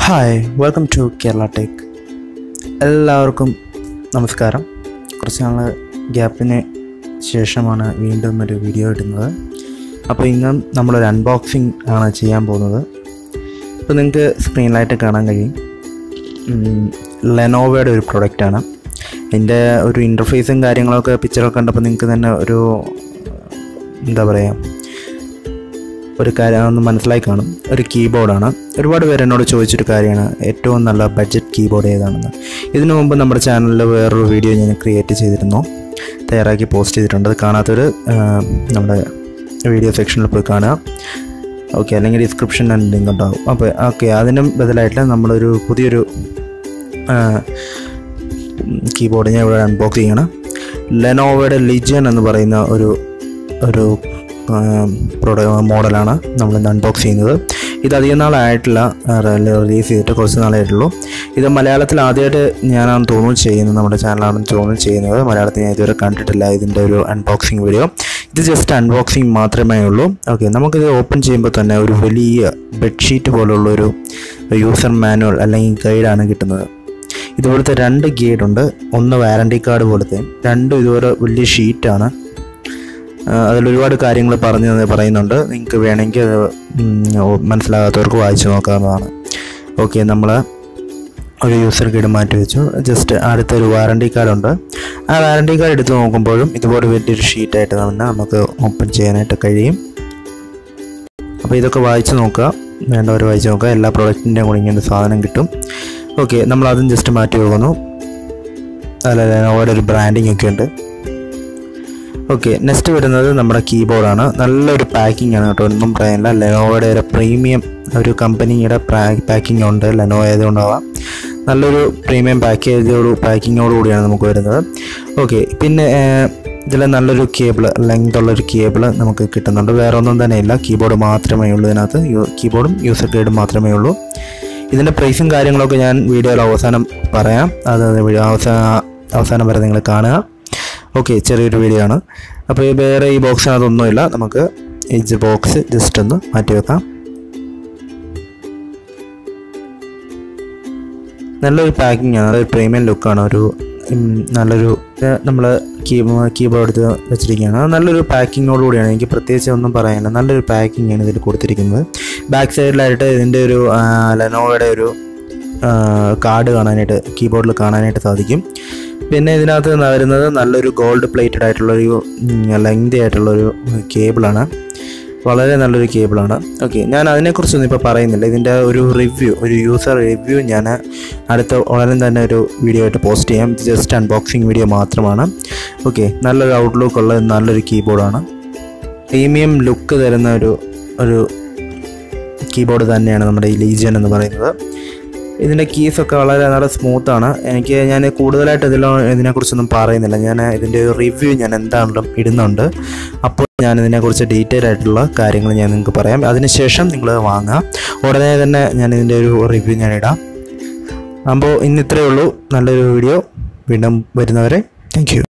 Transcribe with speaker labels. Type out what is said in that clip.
Speaker 1: hi welcome to Kerala tech എല്ലാവർക്കും നമസ്കാരം കുറച്ച് നാൾ ഗ്യാപ്പിന് ശേഷമാണ് വീണ്ടും ഒരു വീഡിയോ ഇടുന്നത് അപ്പോൾ ഇന്ന് നമ്മളൊരു അൺബോക്സിങ് ആണ് ചെയ്യാൻ പോകുന്നത് ഇപ്പോൾ നിങ്ങൾക്ക് സ്ക്രീനിലായിട്ട് കാണാൻ കഴിയും ലെനോവയുടെ ഒരു പ്രൊഡക്റ്റാണ് അതിൻ്റെ ഒരു ഇൻ്റർഫേസും കാര്യങ്ങളൊക്കെ പിക്ചറൊക്കെ കണ്ടപ്പോൾ നിങ്ങൾക്ക് തന്നെ ഒരു എന്താ പറയുക ഒരു കാര്യം ഒന്ന് മനസ്സിലായി കാണും ഒരു കീബോർഡാണ് ഒരുപാട് പേര് എന്നോട് ചോദിച്ചൊരു കാര്യമാണ് ഏറ്റവും നല്ല ബഡ്ജറ്റ് കീബോർഡ് ഏതാണെന്ന് ഇതിനു മുമ്പ് നമ്മുടെ ചാനലിൽ വേറൊരു വീഡിയോ ഞാൻ ക്രിയേറ്റ് ചെയ്തിരുന്നു തയ്യാറാക്കി പോസ്റ്റ് ചെയ്തിട്ടുണ്ട് അത് കാണാത്തൊരു നമ്മുടെ വീഡിയോ സെക്ഷനിൽ പോയി കാണുക ഓക്കെ അല്ലെങ്കിൽ ഡിസ്ക്രിപ്ഷൻ ലിങ്ക് ഉണ്ടാവും അപ്പോൾ ഓക്കെ അതിനും ബദലായിട്ട് നമ്മളൊരു പുതിയൊരു കീബോർഡ് ഞാൻ ഇവിടെ അൺബോക്സ് ചെയ്യണം ലെനോവയുടെ ലിജൻ എന്ന് പറയുന്ന ഒരു ഒരു പ്രൊഡ മോഡലാണ് നമ്മൾ ഇന്ന് അൺബോക്സ് ചെയ്യുന്നത് ഇത് അധികം നാളായിട്ടില്ല റിലീസ് ചെയ്തിട്ട് കുറച്ച് നാളായിട്ടുള്ളൂ ഇത് മലയാളത്തിൽ ആദ്യമായിട്ട് ഞാനാണ് തോന്നുന്നു ചെയ്യുന്നത് നമ്മുടെ ചാനലാണെന്ന് തോന്നുന്നു ചെയ്യുന്നത് മലയാളത്തിൽ ഞാൻ ഇതുവരെ കണ്ടിട്ടില്ല ഇതിൻ്റെ ഒരു അൺബോക്സിങ് വീഡിയോ ഇത് ജസ്റ്റ് അൺബോക്സിങ് മാത്രമേ ഉള്ളൂ ഓക്കെ നമുക്കിത് ഓപ്പൺ ചെയ്യുമ്പോൾ തന്നെ ഒരു വലിയ ബെഡ്ഷീറ്റ് പോലുള്ള ഒരു യൂസർ മാനുവൽ അല്ലെങ്കിൽ ഗൈഡാണ് കിട്ടുന്നത് ഇതുപോലത്തെ രണ്ട് ഗൈഡ് ഉണ്ട് ഒന്ന് വാറണ്ടി കാർഡ് പോലത്തെ രണ്ടും ഇതുപോലെ വലിയ ഷീറ്റാണ് അതിലൊരുപാട് കാര്യങ്ങൾ പറഞ്ഞു പറയുന്നുണ്ട് നിങ്ങൾക്ക് വേണമെങ്കിൽ അത് മനസ്സിലാകാത്തവർക്ക് വായിച്ചു നോക്കാവുന്നതാണ് ഓക്കെ നമ്മൾ ഒരു യൂസർ ഗൈഡ് മാറ്റി വെച്ചു ജസ്റ്റ് അടുത്തൊരു വാറണ്ടി കാർഡുണ്ട് ആ വാറണ്ടി കാർഡ് എടുത്ത് നോക്കുമ്പോഴും ഇതുപോലെ വലിയൊരു ഷീറ്റായിട്ട് തന്നെ നമുക്ക് ഓപ്പൺ ചെയ്യാനായിട്ട് കഴിയും അപ്പോൾ ഇതൊക്കെ വായിച്ച് നോക്കുക വേണ്ടവർ വായിച്ച് നോക്കുക എല്ലാ പ്രോഡക്റ്റിൻ്റെയും കൂടി ഇങ്ങനെ സാധനം കിട്ടും ഓക്കെ നമ്മൾ അതും ജസ്റ്റ് മാറ്റി വെക്കുന്നു അല്ല അവിടെ ഒരു ബ്രാൻഡിങ് ഒക്കെ ഉണ്ട് ഓക്കെ നെക്സ്റ്റ് വരുന്നത് നമ്മുടെ കീബോർഡാണ് നല്ലൊരു പാക്കിംഗ് ആണ് കേട്ടോ ഒന്നും പറയാനില്ല ലെനോവയുടെ ഒരു പ്രീമിയം ഒരു കമ്പനിയുടെ പാക്കിംഗ് ഉണ്ട് ലെനോ ആയതുകൊണ്ടാവാം നല്ലൊരു പ്രീമിയം പാക്കേജോട് പാക്കിങ്ങോട് കൂടിയാണ് നമുക്ക് വരുന്നത് ഓക്കെ പിന്നെ ഇതിൽ നല്ലൊരു കേബിൾ ലെങ്ത് ഉള്ളൊരു കേബിൾ നമുക്ക് കിട്ടുന്നുണ്ട് വേറെ ഒന്നും തന്നെ ഇല്ല കീബോർഡ് മാത്രമേ ഉള്ളൂ ഇതിനകത്ത് കീബോർഡും യൂസർ ഗൈഡും മാത്രമേ ഉള്ളൂ ഇതിൻ്റെ പ്രൈസും കാര്യങ്ങളൊക്കെ ഞാൻ വീഡിയോയിൽ അവസാനം പറയാം അത് അവസാന അവസാനം വരെ നിങ്ങൾ കാണുക ഓക്കെ ചെറിയൊരു വീഡിയോ ആണ് അപ്പോൾ വേറെ ഈ ബോക്സിനകത്തൊന്നുമില്ല നമുക്ക് ഈ ബോക്സ് ജസ്റ്റ് ഒന്ന് മാറ്റി വെക്കാം നല്ലൊരു പാക്കിംഗ് ആണ് നല്ലൊരു പ്രീമിയം ലുക്കാണ് ഒരു നല്ലൊരു നമ്മൾ കീ കീബോർഡ് എടുത്ത് വെച്ചിരിക്കുകയാണ് നല്ലൊരു പാക്കിങ്ങോടുകൂടിയാണ് എനിക്ക് പ്രത്യേകിച്ച് ഒന്നും പറയാനില്ല നല്ലൊരു പാക്കിംഗ് ആണ് ഇതിൽ കൊടുത്തിരിക്കുന്നത് ബാക്ക് സൈഡിലായിട്ട് ഇതിൻ്റെ ഒരു ലെനോവയുടെ ഒരു കാർഡ് കാണാനായിട്ട് കീബോർഡിൽ കാണാനായിട്ട് സാധിക്കും പിന്നെ ഇതിനകത്ത് വരുന്നത് നല്ലൊരു ഗോൾഡ് പ്ലേറ്റഡ് ആയിട്ടുള്ളൊരു ലെങ്തി ആയിട്ടുള്ളൊരു കേബിളാണ് വളരെ നല്ലൊരു കേബിളാണ് ഓക്കെ ഞാൻ അതിനെക്കുറിച്ചൊന്നും ഇപ്പോൾ പറയുന്നില്ല ഇതിൻ്റെ ഒരു റിവ്യൂ ഒരു യൂസർ റിവ്യൂ ഞാൻ അടുത്ത ഉടനെ തന്നെ ഒരു വീഡിയോ ആയിട്ട് പോസ്റ്റ് ചെയ്യാം ഇത് ജസ്റ്റ് അൺബോക്സിങ് വീഡിയോ മാത്രമാണ് ഓക്കെ നല്ലൊരു ഔട്ട്ലുക്ക് ഉള്ള നല്ലൊരു കീബോർഡാണ് പ്രീമിയം ലുക്ക് തരുന്ന ഒരു ഒരു കീബോർഡ് തന്നെയാണ് നമ്മുടെ ഈ ലീജിയൻ എന്ന് പറയുന്നത് ഇതിൻ്റെ കീസൊക്കെ വളരെ നല്ല സ്മൂത്താണ് എനിക്ക് ഞാൻ കൂടുതലായിട്ട് ഇതിലോ ഇതിനെക്കുറിച്ചൊന്നും പറയുന്നില്ല ഞാൻ ഇതിൻ്റെ ഒരു റിവ്യൂ ഞാൻ എന്താണെങ്കിലും ഇടുന്നുണ്ട് അപ്പോൾ ഞാൻ ഇതിനെക്കുറിച്ച് ഡീറ്റെയിൽ ആയിട്ടുള്ള കാര്യങ്ങൾ ഞാൻ നിങ്ങൾക്ക് പറയാം അതിനുശേഷം നിങ്ങൾ വാങ്ങുക ഉടനെ തന്നെ ഞാൻ ഇതിൻ്റെ ഒരു റിവ്യൂ ഞാൻ ഇടാം അപ്പോൾ ഇന്ന് ഇത്രയേ ഉള്ളൂ നല്ലൊരു വീഡിയോ വീണ്ടും വരുന്നവരെ താങ്ക്